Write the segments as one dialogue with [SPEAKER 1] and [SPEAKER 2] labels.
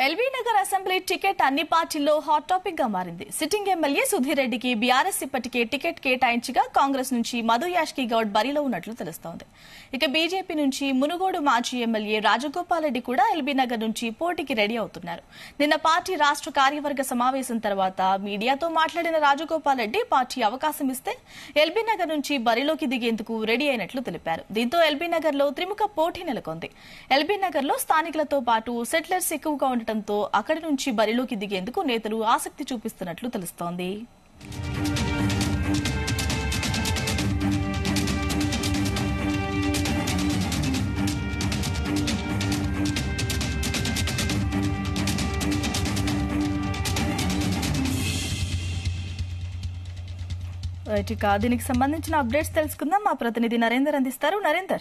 [SPEAKER 1] LB Nagar assembly ticket అన్ని పార్టీల్లో hot topic గా మారింది సిట్టింగ్ ఎమ్మెల్యే సుధీర్ రెడ్డికి బీఆర్ఎస్ ఇప్పటికే టికెట్ కేటాయించగా కాంగ్రెస్ నుంచి మధు యాష్కి గౌడ్ బరిలో ఉన్నట్లు తెలుస్తోంది ఇక బీజేపీ నుంచి మునుగోడు మాజీ ఎమ్మెల్యే రాజగోపాల్ రెడ్డి కూడా ఎల్బీ నగర్ నుంచి పోటీకి రెడీ అవుతున్నారు నిన్న పార్టీ రాష్ట్ర కార్యవర్గ సమావేశం తర్వాత మీడియాతో మాట్లాడిన రాజగోపాల్ రెడ్డి పార్టీ అవకాశం ఇస్తే ఎల్బీ నగర్ నుంచి బరిలోకి దిగేందుకు రెడీ అయినట్లు తెలిపారు దీంతో ఎల్బీ నగర్ లో త్రిముఖ పోటీ నెలకొంది ఎల్బీ నగర్ లో స్థానికులతో పాటు సెటిలర్స్ ఎక్కువగా ఉండటంతో అక్కడి నుంచి బరిలోకి దిగేందుకు నేతలు ఆసక్తి చూపిస్తున్నట్లు తెలుస్తోంది రైట్, ఇక దీనికి సంబంధించిన అప్డేట్స్ తెలుసుకుందాం మా ప్రతినిధి నరేందర్ అందిస్తారు నరేందర్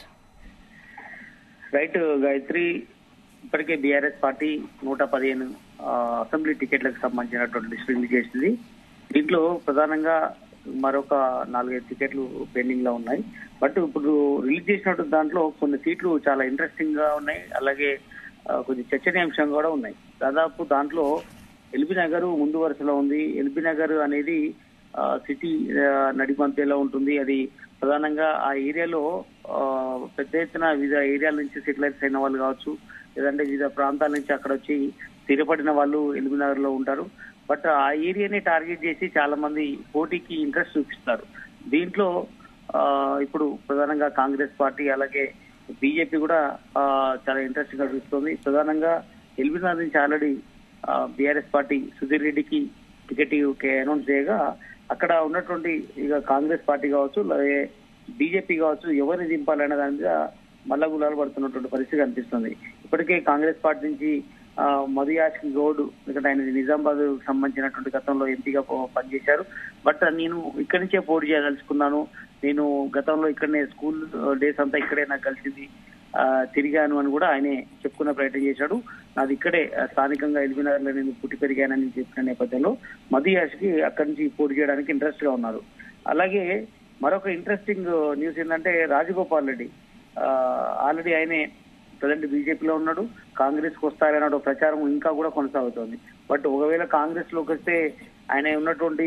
[SPEAKER 2] రైట్ గాయత్రి ఇప్పటికే బీఆర్ఎస్ పార్టీ నూట పదిహేను ఆ, అసెంబ్లీ టికెట్లకు సంబంధించినటువంటి లిస్ట్ రిలీజ్ చేసింది దీంట్లో ప్రధానంగా మరొక నాలుగైదు టికెట్లు పెండింగ్ లో ఉన్నాయి బట్ ఇప్పుడు రిలీజ్ చేసినటువంటి దాంట్లో కొన్ని సీట్లు చాలా ఇంట్రెస్టింగ్ గా ఉన్నాయి అలాగే ఆ, కొంచెం చర్చనీయాంశంగా కూడా ఉన్నాయి దాదాపు దాంట్లో ఎల్బీ నగర్ ముందు వరుసలో ఉంది ఎల్బీ నగర్ అనేది ఆ, సిటీ ఆ, నడిమంతేలో ఉంటుంది అది ప్రధానంగా ఆ ఏరియాలో ఆ, పెద్ద ఎత్తున వివిధ ఏరియాల నుంచి సెటిలైట్స్ అయిన వాళ్ళు కావచ్చు లేదంటే వివిధ ప్రాంతాల నుంచి అక్కడ వచ్చి స్థిరపడిన వాళ్ళు ఎల్బీ నగర్ లో ఉంటారు బట్ ఆ ఏరియాని టార్గెట్ చేసి చాలా మంది పోటీకి ఇంట్రెస్ట్ చూపిస్తారు దీంట్లో ఆ, ఇప్పుడు ప్రధానంగా కాంగ్రెస్ పార్టీ అలాగే బీజేపీ కూడా ఆ, చాలా ఇంట్రెస్ట్ గా చూస్తుంది ప్రధానంగా ఎల్బీ నగర్ నుంచి ఆల్రెడీ బీఆర్ఎస్ పార్టీ సుధీర్ రెడ్డికి టికెట్ అనౌన్స్ చేయగా అక్కడ ఉన్నటువంటి ఇక కాంగ్రెస్ పార్టీ కావచ్చు అలాగే బీజేపీ కావచ్చు ఎవరిని దింపాలనే దాని మీద మల్ల గులాలు పడుతున్నటువంటి పరిస్థితి కనిపిస్తుంది ఇప్పటికే కాంగ్రెస్ పార్టీ నుంచి ఆ, మధు యాష్కి గౌడ్ ఎందుకంటే ఆయన నిజామాబాద్ సంబంధించినటువంటి గతంలో ఎంపీగా పో- పనిచేశారు బట్ నేను ఇక్కడి నుంచే పోటీ చేయదలుచుకున్నాను నేను గతంలో ఇక్కడనే స్కూల్ డేస్ అంతా ఇక్కడే నాకు కలిసింది ఆ, తిరిగాను అని కూడా ఆయనే చెప్పుకునే ప్రయత్నం చేశాడు నాది ఇక్కడే ఆ, స్థానికంగా ఎల్బీనగర్ లో నేను పుట్టి పెరిగానని చెప్పిన నేపథ్యంలో మధు యాష్కి అక్కడి నుంచి పోటీ చేయడానికి ఇంట్రెస్ట్ గా ఉన్నారు అలాగే మరొక ఇంట్రెస్టింగ్ న్యూస్ ఏంటంటే రాజగోపాల్ రెడ్డి ఆల్రెడీ ఆయనే ప్రజెంట్ బీజేపీలో ఉన్నాడు కాంగ్రెస్ కు వస్తారనే ఒక ప్రచారం ఇంకా కూడా కొనసాగుతోంది బట్ ఒకవేళ కాంగ్రెస్ లోకి వస్తే ఆయన ఉన్నటువంటి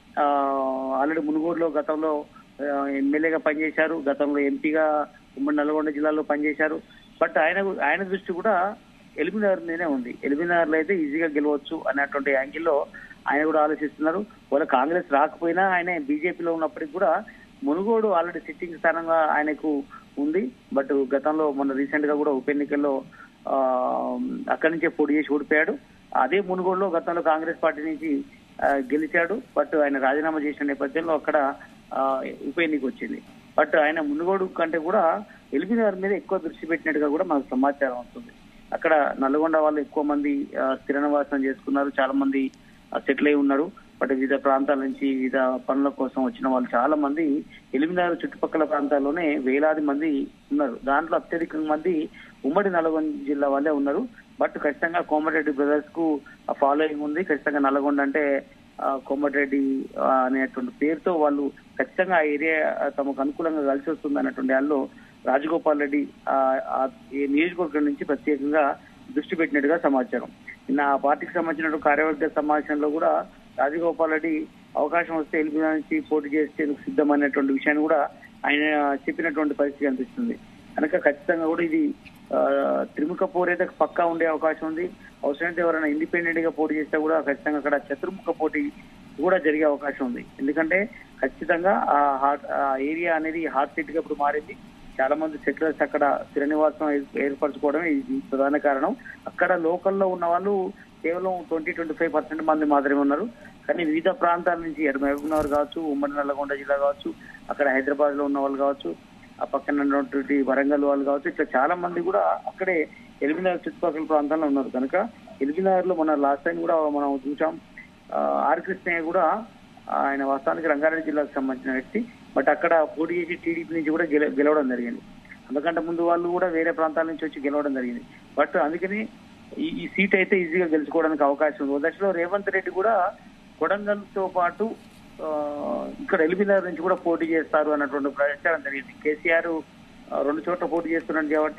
[SPEAKER 2] ఆల్రెడీ మునుగోడులో గతంలో ఆ, ఎమ్మెల్యేగా పనిచేశారు గతంలో ఎంపీగా ఉమ్మడి నల్గొండ జిల్లాలో పనిచేశారు బట్ ఆయన ఆయన దృష్టి కూడా ఎలిమినగర్ మీదనే ఉంది ఎలిమినగర్ లో అయితే ఈజీగా గెలవచ్చు అనేటువంటి యాంగిల్లో ఆయన కూడా ఆలోచిస్తున్నారు వాళ్ళ కాంగ్రెస్ రాకపోయినా ఆయన బీజేపీలో ఉన్నప్పటికీ కూడా మునుగోడు ఆల్రెడీ సిట్టింగ్ స్థానంగా ఆయనకు ఉంది బట్ గతంలో మొన్న రీసెంట్ గా కూడా ఉప ఎన్నికల్లో ఆ, అక్కడి నుంచే పోటీ చేసి ఓడిపోయాడు అదే మునుగోడులో గతంలో కాంగ్రెస్ పార్టీ నుంచి ఆ, గెలిచాడు బట్ ఆయన రాజీనామా చేసిన నేపథ్యంలో అక్కడ ఆ, ఉప ఎన్నిక వచ్చింది బట్ ఆయన మునుగోడు కంటే కూడా ఎల్బీనగర్ మీద ఎక్కువ దృష్టి పెట్టినట్టుగా కూడా మనకు సమాచారం వస్తుంది అక్కడ నల్గొండ వాళ్ళు ఎక్కువ మంది ఆ, స్థిర నివాసం చేసుకున్నారు చాలా మంది సెటిల్ అయి ఉన్నారు బట్ వివిధ ప్రాంతాల నుంచి వివిధ పనుల కోసం వచ్చిన వాళ్ళు చాలా మంది ఎలిమినారు చుట్టుపక్కల ప్రాంతాల్లోనే వేలాది మంది ఉన్నారు దాంట్లో అత్యధిక మంది ఉమ్మడి నల్గొండ జిల్లా వాళ్ళే ఉన్నారు బట్ ఖచ్చితంగా కోమటిరెడ్డి బ్రదర్స్ కు ఫాలోయింగ్ ఉంది ఖచ్చితంగా నల్గొండ అంటే ఆ, కోమటిరెడ్డి ఆ, అనేటువంటి పేరుతో వాళ్ళు ఖచ్చితంగా ఆ ఏరియా తమకు అనుకూలంగా కలిసి వస్తుంది అన్నటువంటి దానిలో రాజగోపాల్ రెడ్డి ఆ, ఆ ఈ నియోజకవర్గం నుంచి ప్రత్యేకంగా దృష్టి పెట్టినట్టుగా సమాచారం నిన్న ఆ పార్టీకి సంబంధించిన కార్యవర్గ సమావేశంలో కూడా రాజగోపాల్ రెడ్డి అవకాశం వస్తే ఎల్బీ నుంచి పోటీ చేసేందుకు సిద్ధమైనటువంటి విషయాన్ని కూడా ఆయన చెప్పినటువంటి పరిస్థితి కనిపిస్తుంది కనుక ఖచ్చితంగా కూడా ఇది ఆ, త్రిముఖ పోరు అయితే పక్కా ఉండే అవకాశం ఉంది అవసరమైతే ఎవరైనా ఇండిపెండెంట్ గా పోటీ చేస్తే కూడా ఖచ్చితంగా అక్కడ చతుర్ముఖ పోటీ కూడా జరిగే అవకాశం ఉంది ఎందుకంటే ఖచ్చితంగా ఆ హాట్ ఆ ఏరియా అనేది హాట్ సిటీ గా ఇప్పుడు మారింది చాలా మంది సెటిలర్స్ అక్కడ స్థిర నివాసం ఏ- ఏర్పరచుకోవడం ఇది ప్రధాన కారణం అక్కడ లోకల్లో ఉన్న వాళ్ళు కేవలం ట్వంటీ ట్వంటీ ఫైవ్ పర్సెంట్ మంది మాత్రమే ఉన్నారు కానీ వివిధ ప్రాంతాల నుంచి అటు మహబూబ్ నగర్ కావచ్చు ఉమ్మడి నల్లగొండ జిల్లా కావచ్చు అక్కడ హైదరాబాద్ లో ఉన్న వాళ్ళు కావచ్చు ఆ పక్కన ఉన్నటువంటి వరంగల్ వాళ్ళు కావచ్చు ఇట్లా చాలా మంది కూడా అక్కడే ఎల్బీనగర్ చుట్టుపక్కల ప్రాంతాల్లో ఉన్నారు కనుక ఎల్బీనగర్ లో మన లాస్ట్ టైం కూడా మనం చూసాం ఆ, ఆర్ కృష్ణయ్య కూడా ఆయన వాస్తవానికి రంగారెడ్డి జిల్లాకు సంబంధించిన వ్యక్తి బట్ అక్కడ పోటీ చేసి టీడీపీ నుంచి కూడా గెల- గెలవడం జరిగింది అందుకంటే ముందు వాళ్ళు కూడా వేరే ప్రాంతాల నుంచి వచ్చి గెలవడం జరిగింది బట్ అందుకని ఈ ఈ సీట్ అయితే ఈజీగా గెలుచుకోవడానికి అవకాశం ఉంది ఓ దశలో రేవంత్ రెడ్డి కూడా కొడంగల్ తో పాటు ఆ, ఇక్కడ ఎల్బీనగర్ నుంచి కూడా పోటీ చేస్తారు అన్నటువంటి ప్రచారం జరిగింది కేసీఆర్ ఆ, రెండు చోట్ల పోటీ చేస్తున్నాడు కాబట్టి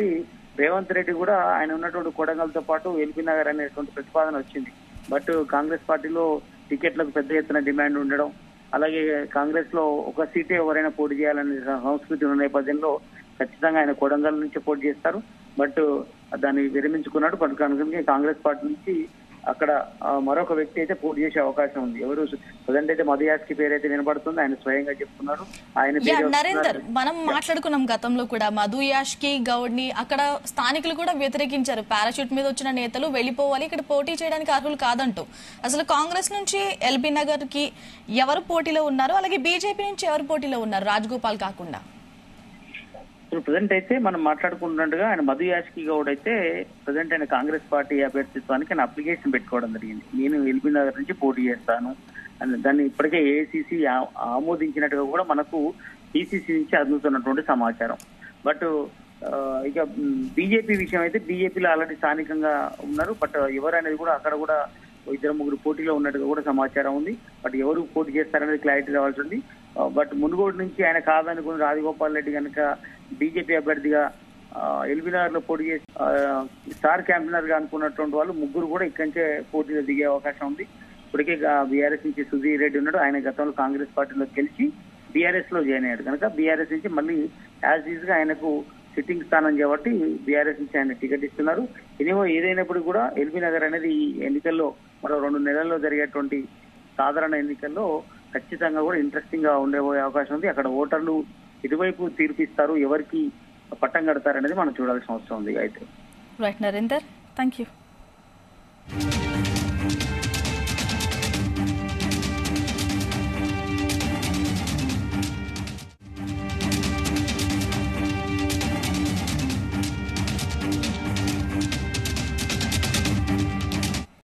[SPEAKER 2] రేవంత్ రెడ్డి కూడా ఆయన ఉన్నటువంటి కొడంగల్తో పాటు ఎల్బీ నగర్ అనేటువంటి ప్రతిపాదన వచ్చింది బట్ కాంగ్రెస్ పార్టీలో టికెట్లకు పెద్ద ఎత్తున డిమాండ్ ఉండడం అలాగే కాంగ్రెస్ లో ఒక సీటే ఎవరైనా పోటీ చేయాలనే సంస్కృతి ఉన్న నేపథ్యంలో ఖచ్చితంగా ఆయన కొడంగల్ నుంచి పోటీ చేస్తారు బట్ దాన్ని విరమించుకున్నాడు బట్ కనుక కాంగ్రెస్ పార్టీ నుంచి అక్కడ ఆ, మరొక వ్యక్తి అయితే పోటీ చేసే అవకాశం ఉంది ఎవరు ప్రజెంట్ అయితే మధుయాస్కి పేరు అయితే వినపడుతుంది ఆయన స్వయంగా చెప్తున్నారు ఆయన
[SPEAKER 1] యా
[SPEAKER 2] పేరు
[SPEAKER 1] నరేందర్
[SPEAKER 2] వస్తున్నారు.
[SPEAKER 1] మనం మాట్లాడుకున్నాం గతంలో కూడా మధు యాష్కి గౌడ్ ని అక్కడ స్థానికులు కూడా వ్యతిరేకించారు పారాషూట్ మీద వచ్చిన నేతలు వెళ్ళిపోవాలి ఇక్కడ పోటీ చేయడానికి అర్హులు కాదంటూ అసలు కాంగ్రెస్ నుంచి ఎల్బీ నగర్ కి ఎవరు పోటీలో ఉన్నారు అలాగే బీజేపీ నుంచి ఎవరు పోటీలో ఉన్నారు రాజగోపాల్ కాకుండా
[SPEAKER 2] ఇప్పుడు ప్రజెంట్ అయితే మనం మాట్లాడుకుంటున్నట్టుగా ఆయన మధు యాష్కి గౌడ్ అయితే ప్రజెంట్ ఆయన కాంగ్రెస్ పార్టీ అభ్యర్థిత్వానికి ఆయన అప్లికేషన్ పెట్టుకోవడం జరిగింది నేను ఎల్బీ నగర్ నుంచి పోటీ చేస్తాను అని దాన్ని ఇప్పటికే ఏఐసిసి ఆమోదించినట్టుగా కూడా మనకు పిసిసి నుంచి అందుతున్నటువంటి సమాచారం బట్ ఆ, ఇక బీజేపీ విషయం అయితే బీజేపీలో ఆల్రెడీ స్థానికంగా ఉన్నారు బట్ ఎవరు అనేది కూడా అక్కడ కూడా ఇద్దరు ముగ్గురు పోటీలో ఉన్నట్టుగా కూడా సమాచారం ఉంది బట్ ఎవరు పోటీ చేస్తారనేది క్లారిటీ రావాల్సి ఉంది ఆ, బట్ మునుగోడు నుంచి ఆయన కాదనుకుని రాజగోపాల్ రెడ్డి కనుక బీజేపీ అభ్యర్థిగా ఎల్బీనగర్ లో పోటీ చేసి ఆ, స్టార్ క్యాంపెయినర్ గా అనుకున్నటువంటి వాళ్ళు ముగ్గురు కూడా ఇక్కడి నుంచే పోటీలో దిగే అవకాశం ఉంది ఇప్పటికే బీఆర్ఎస్ నుంచి సుధీర్ రెడ్డి ఉన్నాడు ఆయన గతంలో కాంగ్రెస్ పార్టీలో గెలిచి బీఆర్ఎస్ లో జాయిన్ అయ్యాడు కనుక బీఆర్ఎస్ నుంచి మళ్ళీ యాజ్ ఈజ్ గా ఆయనకు సిట్టింగ్ స్థానం కాబట్టి బీఆర్ఎస్ నుంచి ఆయన టికెట్ ఇస్తున్నారు ఎనివో ఏదైనప్పుడు కూడా ఎల్బీ నగర్ అనేది ఈ ఎన్నికల్లో మరో రెండు నెలల్లో జరిగేటువంటి సాధారణ ఎన్నికల్లో ఖచ్చితంగా కూడా ఇంట్రెస్టింగ్ గా ఉండబోయే అవకాశం ఉంది అక్కడ ఓటర్లు ఇటువైపు తీర్పిస్తారు ఎవరికి పట్టం కడతారనేది మనం చూడాల్సిన అవసరం ఉంది అయితే
[SPEAKER 1] రైట్ నరేందర్ థ్యాంక్ యూ